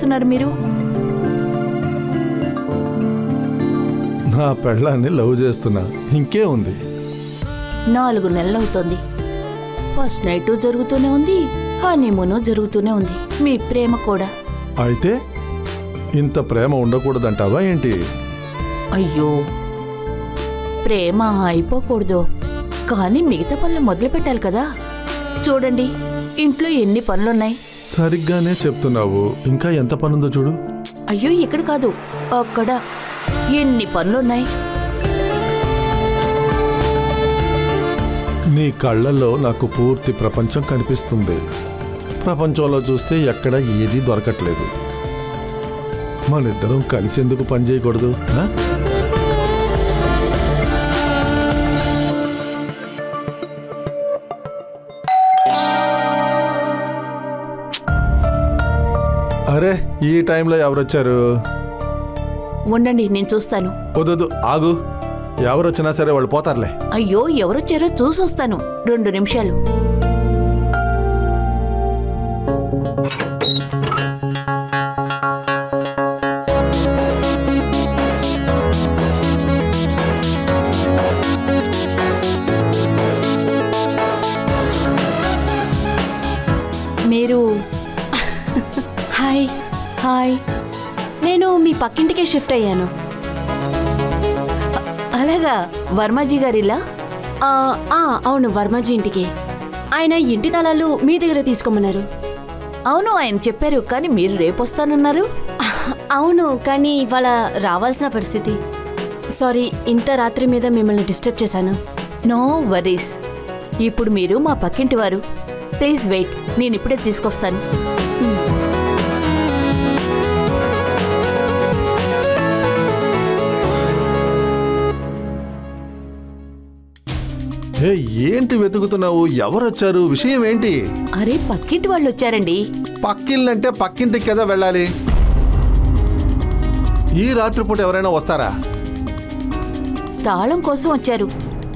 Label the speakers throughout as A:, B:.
A: చేస్తున్నారు మీరు
B: నా పెళ్ళాన్ని లవ్ చేస్తున్నా ఇంకే ఉంది
A: నాలుగు నెలలు అవుతోంది ఫస్ట్ నైట్ జరుగుతూనే ఉంది హనీమూన్ జరుగుతూనే ఉంది మీ ప్రేమ కూడా
B: అయితే ఇంత ప్రేమ ఉండకూడదంటావా ఏంటి
A: అయ్యో ప్రేమ అయిపోకూడదు కానీ మిగతా పనులు మొదలు పెట్టాలి కదా చూడండి ఇంట్లో ఎన్ని పనులున్నాయి
B: సరిగ్గానే చెప్తున్నావు ఇంకా ఎంత పనుందో చూడు
A: అయ్యో ఇక్కడ కాదు అక్కడ ఎన్ని పనులున్నాయి
B: నీ కళ్ళల్లో నాకు పూర్తి ప్రపంచం కనిపిస్తుంది ప్రపంచంలో చూస్తే ఎక్కడ ఏది దొరకట్లేదు మనిద్దరం కలిసి ఎందుకు పని చేయకూడదు ఆ? అరే ఈ టైంలో ఎవరొచ్చారు
A: ఉండండి నేను చూస్తాను
B: వద్దొద్దు ఆగు ఎవరొచ్చినా సరే వాళ్ళు పోతారులే
A: అయ్యో ఎవరొచ్చారో చూసొస్తాను రెండు నిమిషాలు మీరు
C: హాయ్
A: హాయ్
C: నేను మీ పక్కింటికే షిఫ్ట్ అయ్యాను
A: అలాగా వర్మాజీ గారిలా
C: ఆ, ఆ, అవును వర్మజీ ఇంటికి ఆయన ఇంటి తలాలు మీ దగ్గర తీసుకోమన్నారు
A: అవును ఆయన చెప్పారు కానీ మీరు రేపు వస్తానన్నారు
C: అవును కానీ ఇవాళ రావాల్సిన పరిస్థితి సారీ ఇంత రాత్రి మీద మిమ్మల్ని డిస్టర్బ్ చేశాను
A: నో వరీస్ ఇప్పుడు మీరు మా పక్కింటి వారు ప్లీజ్ వెయిట్ నేను ఇప్పుడే తీసుకొస్తాను
B: ఏ ఏంటి వెతుకుతున్నావు ఎవరొచ్చారు విషయం ఏంటి
A: అరే పక్కింటి వాళ్ళు వచ్చారండి
B: పక్కిళ్ళంటే పక్కింటికి కదా వెళ్ళాలి ఈ రాత్రిపూట ఎవరైనా వస్తారా
A: తాళం కోసం వచ్చారు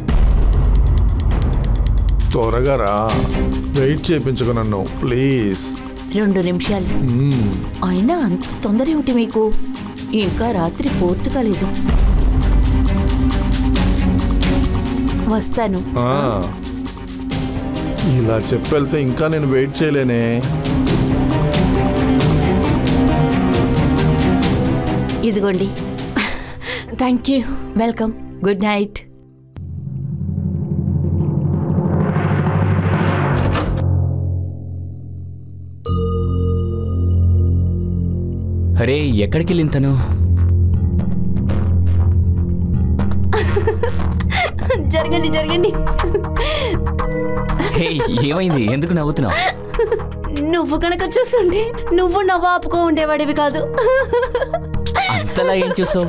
B: త్వరగా రా వెయిట్ చేయించుకు నన్ను ప్లీజ్
A: రెండు నిమిషాలు
B: మ్మ్.
A: అయినా అంత తొందర ఏమిటి మీకు ఇంకా రాత్రి పూర్తి కాలేదు వస్తాను
B: ఆ. ఇలా చెప్పెళ్తే ఇంకా నేను వెయిట్ చేయలేనే
A: ఇదిగోండి
C: thank you
A: welcome good night
D: అరే ఎక్కడికి వెళ్ళింది తను
C: జరగండి జరగండి
D: హే ఏమైంది ఎందుకు నవ్వుతున్నావు
C: నువ్వు కనుక చూస్తుంటే నువ్వు నవ్వు ఆపుకో ఉండేవాడివి కాదు
D: అంతలా ఏం చూసావు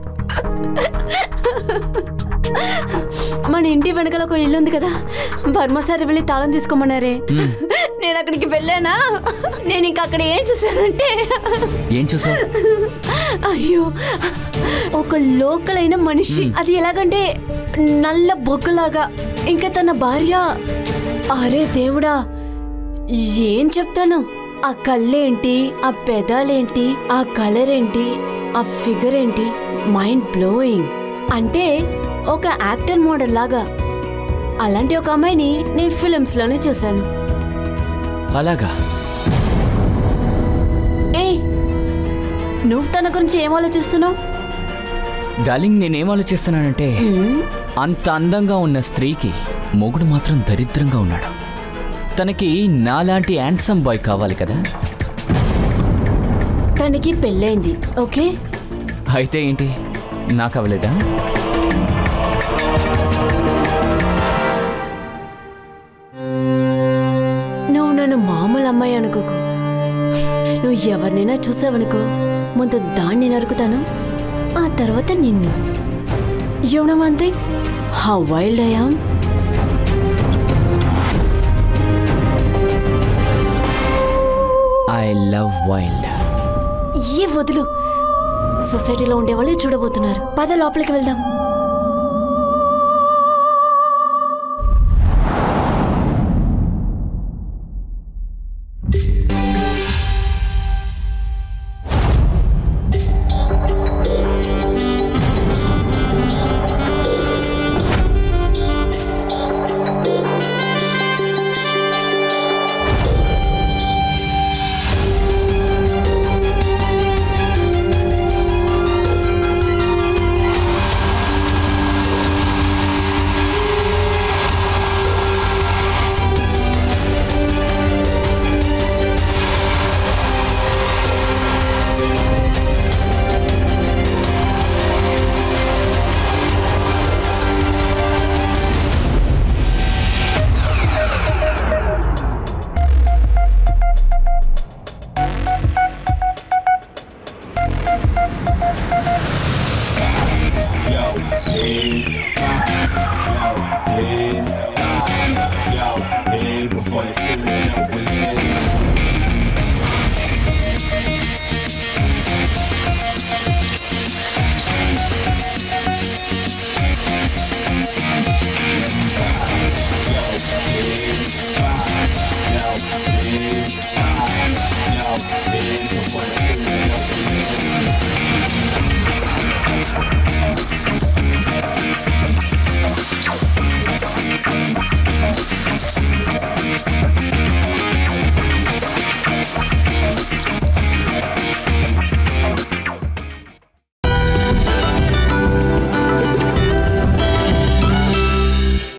C: మన ఇంటి వెనకాల ఒక ఇల్లు ఉంది కదా బర్మసారి వెళ్ళి తాళం తీసుకోమన్నారే నేను అక్కడికి వెళ్ళానా నేను ఇంకా అక్కడ ఏం చూసానంటే
D: ఏం చూసావు
C: అయ్యో ఒక లోకల్ అయిన మనిషి అది ఎలాగంటే నల్ల బొగ్గులాగా ఇంకా తన భార్య అరే దేవుడా ఏం చెప్తాను ఆ కళ్ళేంటి ఆ పెదాలేంటి ఆ కలర్ ఏంటి ఆ ఫిగర్ ఏంటి మైండ్ బ్లోయింగ్ అంటే ఒక యాక్టర్ మోడల్ లాగా అలాంటి ఒక అమ్మాయిని నేను ఫిలిమ్స్ లోనే చూశాను
D: అలాగా
C: ఏయ్ నువ్వు తన గురించి ఏం ఆలోచిస్తున్నావు
D: డార్లింగ్ నేనేం ఆలోచిస్తున్నానంటే అంత అందంగా ఉన్న స్త్రీకి మొగుడు మాత్రం దరిద్రంగా ఉన్నాడు తనకి నాలాంటి యాన్సమ్ బాయ్ కావాలి కదా
C: తనకి పెళ్ళైంది ఓకే
D: అయితే ఏంటి నాకు అవ్వలేదా
C: నువ్వు నన్ను మామూలు అమ్మాయి అనుకోకు నువ్వు ఎవరినైనా చూసావనుకో ముందు దాన్ని నరుకుతాను ఆ తర్వాత నిన్ను you know one thing how wild I am
D: I love wild
C: ఏ వదులు సొసైటీలో ఉండేవాళ్ళు చూడబోతున్నారు పద లోపలికి వెళ్దాం
E: Before the